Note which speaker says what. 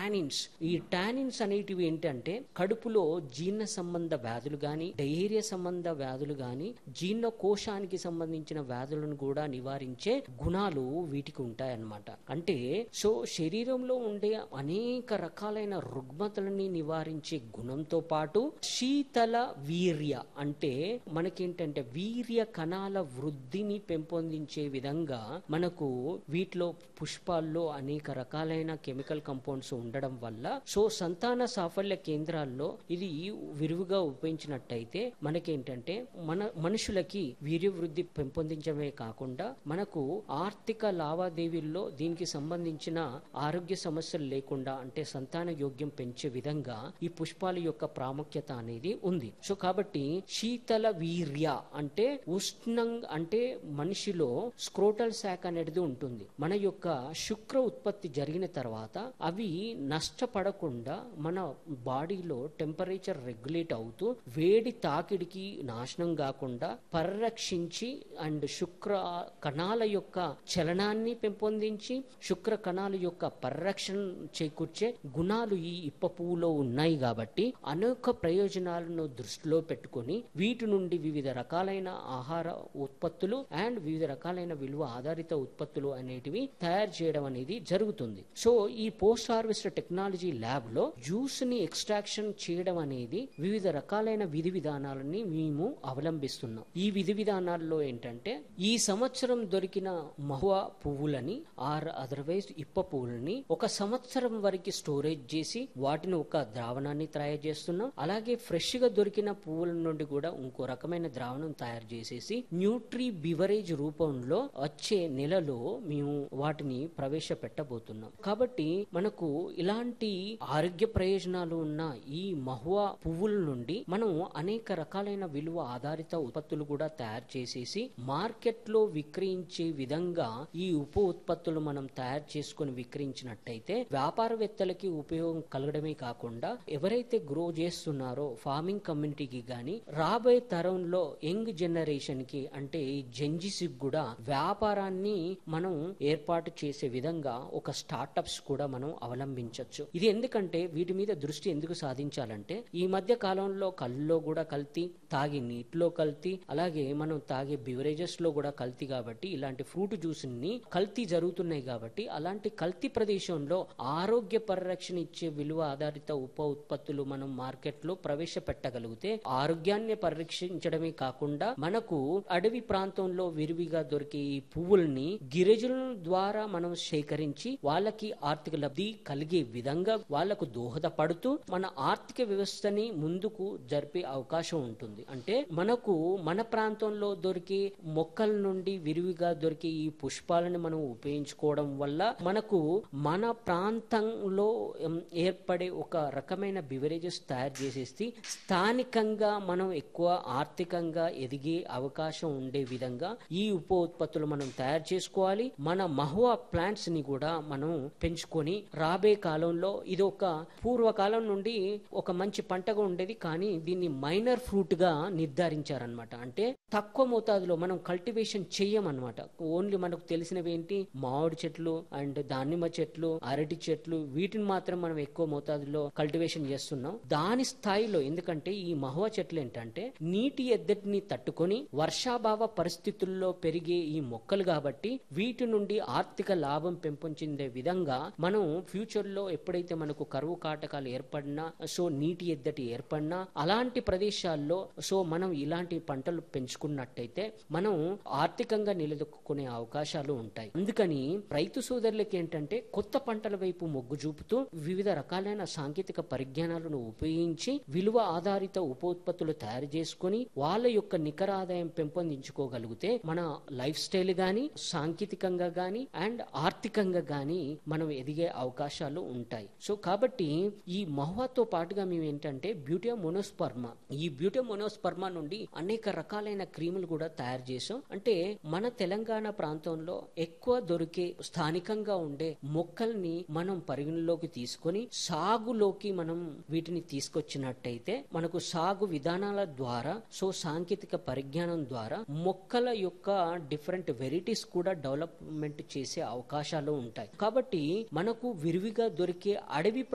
Speaker 1: tannins ఈ tannins అనేటివి ఏంటంటే కడుపులో జీర్ణ సంబంధ వ్యాధులు గాని డయేరియా సంబంధ వ్యాధులు గాని జీర్ణ కోశానికి సంబంధించిన వ్యాధులను కూడా నివారించే గుణాలు వీటికి ఉంటాయన్నమాట అంటే సో శరీరంలో ఉండే అనేక రకాలైన రుగ్మతలని నివారించే గుణంతో పాటు శీతల వీర్య అంటే మనకేంటంటే వీర్య కణాల వృద్ధిని పెంపొందించే విధంగా మనకు వీటిలో పుష్పాల్లో అనేక రకాలైన కెమికల్ కంపౌండ్స్ ఉండడం వల్ల సో సంతాన సాఫల్య కేంద్రాల్లో ఇది విరివిగా ఉపయోగించినట్టయితే మనకేంటంటే మన మనుషులకి వీర్య వృద్ధి పెంపొందించడమే కాకుండా మనకు ఆర్థిక లావాదేవీల్లో దీనికి సంబంధించిన ఆరోగ్య సమస్యలు లేకుండా అంటే సంతాన యోగ్యం పెంచే విధంగా ఈ పుష్పాల యొక్క ప్రాముఖ్యత అనేది ఉంది సో కాబట్టి శీతల వీర్య అంటే ఉష్ణం అంటే మనిషిలో స్క్రోటల్ శాక్ అనేది ఉంటుంది మన యొక్క శుక్ర ఉత్పత్తి జరిగిన తర్వాత అవి నష్టపడకుండా మన బాడీలో టెంపరేచర్ రెగ్యులేట్ అవుతూ వేడి తాకిడికి నాశనం కాకుండా పరిరక్షించి అండ్ శుక్ర కణాల యొక్క చలనాన్ని పెంపొందించి శుక్ర కణాల యొక్క పరిరక్షణ చేకూర్చే గుణాలు ఈ ఇప్ప పువ్వులో ఉన్నాయి కాబట్టి అనేక ప్రయోజనాలను దృష్టిలో పెట్టుకొని వీటి నుండి వివిధ రకాలైన ఆహార ఉత్పత్తులు అండ్ వివిధ రకాలైన విలువ ఆధారిత ఉత్పత్తులు అనేటివి తయారు చేయడం అనేది జరుగుతుంది సో ఈ పోస్ట్ హార్వెస్ట్ టెక్నాలజీ ల్యాబ్ లో జ్యూస్ ని ఎక్స్ట్రాక్షన్ చేయడం అనేది వివిధ రకాలైన విధి విధానాలని మేము అవలంబిస్తున్నాం ఈ విధి విధానాల్లో ఏంటంటే ఈ సంవత్సరం దొరికిన మహువా పువ్వులని ఆర్ అదర్వైజ్ ఇప్ప పువ్వులని ఒక సంవత్సరం వరకు స్టోరేజ్ చేసి వాటిని ఒక ద్రావణాన్ని తయారు చేస్తున్నాం అలాగే ఫ్రెష్ గా దొరికిన పువ్వుల నుండి కూడా ఇంకో రకమైన ద్రావణం తయారు చేసేసి న్యూట్రీ బివరేజ్ రూపంలో వచ్చే నెలలో మేము వాటిని ప్రవేశపెట్టబోతున్నాం కాబట్టి మనకు ఇలాంటి ఆరోగ్య ప్రయోజనాలు ఉన్న ఈ మహువా పువ్వుల నుండి మనం అనేక రకాలైన విలువ ఆధారిత ఉత్పత్తులు కూడా తయారు చేసేసి మార్కెట్ లో విక్రయించే విధంగా ఈ ఉప ఉత్పత్తులు మనం తయారు చేసుకుని విక్రయించినట్టయితే వ్యాపారవేత్తలకి ఉపయోగం కలగడమే కాకుండా ఎవరైతే గ్రో చేస్తున్నారో ఫార్మింగ్ కమ్యూనిటీకి గాని రాబోయే తరంలో యంగ్ జనరేషన్ కి అంటే ఈ జెంజిసిక్ కూడా వ్యాపారాన్ని మనం ఏర్పాటు చేసే విధంగా ఒక స్టార్టప్స్ కూడా మనం అవలంబించవచ్చు ఇది ఎందుకంటే వీటి మీద దృష్టి ఎందుకు సాధించాలంటే ఈ మధ్య కాలంలో కళ్ళలో కూడా కల్తీ తాగే నీటిలో కల్తీ అలాగే మనం తాగే బివరేజెస్ లో కూడా కల్తీ కాబట్టి ఇలాంటి ఫ్రూట్ జ్యూస్ ని కల్తీ జరుగుతున్నాయి కాబట్టి అలాంటి కల్తీ ప్రదేశంలో ఆరోగ్య పరిరక్షణ ఇచ్చే విలువ ఆధారిత ఉప ఉత్పత్తులు మనం మార్కెట్ లో ప్రవేశపెట్టగలిగితే ఆరోగ్యాన్ని పరిరక్షించడమే కాకుండా మనకు అడవి ప్రాంతంలో విరివిగా దొరికే ఈ పువ్వుల్ని గిరిజనుల ద్వారా మనం సేకరించి వాళ్ళకి ఆర్థిక లబ్ధి కలిగే విధంగా వాళ్లకు దోహదపడుతూ మన ఆర్థిక వ్యవస్థని ముందుకు జరిపే అవకాశం ఉంటుంది అంటే మనకు మన ప్రాంతంలో దొరికే మొక్కల నుండి విరివిగా దొరికే ఈ పుష్పాలను మనం ఉపయోగించుకోవడం వల్ల మనకు మన ప్రాంతంలో ఎం, ఏర్పడే ఒక రకమైన బివరేజెస్ తయారు చేసేసి స్థానికంగా మనం ఎక్కువ ఆర్థికంగా ఎదిగే అవకాశం ఉండే విధంగా ఈ ఉప ఉత్పత్తులు మనం తయారు చేసుకోవాలి మన మహువా ప్లాంట్స్ ని కూడా మనం పెంచుకొని రాబోయే కాలంలో ఇది ఒక పూర్వకాలం నుండి ఒక మంచి పంటగా ఉండేది కానీ దీన్ని మైనర్ ఫ్రూట్ గా నిర్ధారించారనమాట అంటే తక్కువ మోతాదులో మనం కల్టివేషన్ చెయ్యమన్నమాట ఓన్లీ మనకు తెలిసినవి ఏంటి మామిడి చెట్లు అండ్ దానిమ్మ చెట్లు అరటి చెట్లు వీటిని మాత్రం మనం ఎక్కువ మోతాదులో కల్టివేషన్ చేస్తున్నాం దాని స్థాయిలో ఎందుకంటే ఈ మహువా చెట్లు ఏంటంటే నీటి ఎద్దటిని తట్టుకొని వర్షాభావ పరిస్థితుల్లో పెరిగే ఈ మొక్కలు కాబట్టి వీటి నుండి ఆర్థిక లాభం పెంపొందే విధంగా మనం ఫ్యూచర్ లో ఎప్పుడైతే మనకు కరువు కాటకాలు ఏర్పడినా సో నీటి ఎద్దటి ఏర్పడినా అలాంటి ప్రదేశాల్లో సో మనం ఇలాంటి పంటలు పెంచుకున్నట్టయితే మనం ఆర్థికంగా నిలదొక్కునే అవకాశాలు ఉంటాయి అందుకని రైతు సోదరులకి ఏంటంటే కొత్త పంటల వైపు మొగ్గు చూపుతూ వివిధ రకాలైన సాంకేతిక పరిజ్ఞానాలను ఉపయోగించి విలువ ఆధారిత ఉప ఉత్పత్తులు తయారు చేసుకుని వాళ్ళ యొక్క నికర ఆదాయం పెంపొందించుకోగలిగితే మన లైఫ్ స్టైల్ గాని సాంకేతికంగా గాని అండ్ ఆర్థికంగా గాని మనం ఎదిగే అవకాశాలు ఉంటాయి సో కాబట్టి ఈ మహువాతో పాటుగా మేము ఏంటంటే బ్యూటియా మోనోస్పర్మా ఈ బ్యూటియా మోనోస్పర్మా నుండి అనేక రకాలైన క్రీములు కూడా తయారు చేసాం అంటే మన తెలంగాణ ప్రాంతంలో ఎక్కువ దొరికే స్థానికంగా ఉండే మొక్కల్ని మనం పరిగణలోకి తీసుకొని సాగులోకి మనం వీటిని తీసుకొచ్చినట్టయితే మనకు సాగు విధానాల ద్వారా సో సాంకేతిక పరిజ్ఞానం ద్వారా మొక్కల యొక్క డిఫరెంట్ వెరైటీస్ కూడా డెవలప్మెంట్ చేసే అవకాశాలు ఉంటాయి కాబట్టి మనకు విరివిగా దొరికే అడవి